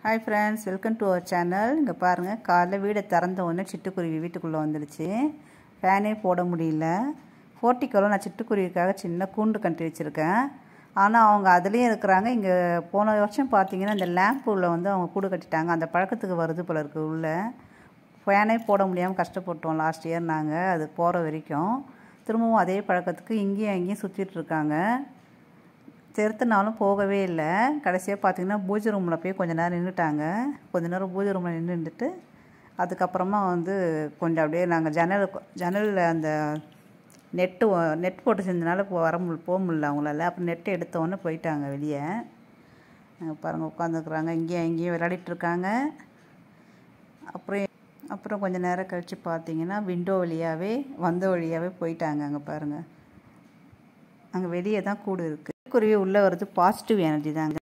hi friends welcome to our channel இங்கே பாருங்கள் காலைல வீடை திறந்த உடனே சிட்டுக்குருவி வீட்டுக்குள்ளே வந்துடுச்சு ஃபேனே போட முடியல போர்ட்டிக்கோவில் நான் சிட்டுக்குருவிக்காக சின்ன கூண்டு கட்டி வச்சுருக்கேன் ஆனால் அவங்க அதுலேயும் இருக்கிறாங்க இங்கே போன வருஷம் பார்த்தீங்கன்னா இந்த லேம்ப் உள்ள வந்து அவங்க கூடு கட்டிட்டாங்க அந்த பழக்கத்துக்கு வருது போல இருக்குது உள்ளே ஃபேனே போட முடியாமல் கஷ்டப்பட்டோம் லாஸ்ட் இயர் நாங்கள் அது போகிற வரைக்கும் திரும்பவும் அதே பழக்கத்துக்கு இங்கேயும் அங்கேயும் சுற்றிட்டு இருக்காங்க தெருத்துனாலும் போகவே இல்லை கடைசியாக பார்த்தீங்கன்னா பூஜை ரூமில் போய் கொஞ்ச நேரம் நின்றுட்டாங்க கொஞ்ச நேரம் பூஜை ரூமில் நின்று நின்றுட்டு அதுக்கப்புறமா வந்து கொஞ்சம் அப்படியே நாங்கள் ஜன்னல் ஜன்னலில் அந்த நெட்டு நெட் போட்டு செஞ்சனால போ வர முடி போக முடியல அவங்களால அப்புறம் நெட்டை எடுத்தோன்னே போயிட்டாங்க வெளியே பாருங்கள் உட்காந்துருக்குறாங்க இங்கேயும் அங்கேயும் விளையாடிட்டுருக்காங்க அப்புறம் அப்புறம் கொஞ்சம் நேரம் கழித்து பார்த்தீங்கன்னா விண்டோ வழியாகவே வந்த வழியாகவே போயிட்டாங்க அங்கே பாருங்கள் அங்கே வெளியே தான் கூடு இருக்குது குருவி உள்ளே வருது பாசிட்டிவ் எனர்ஜி தாங்க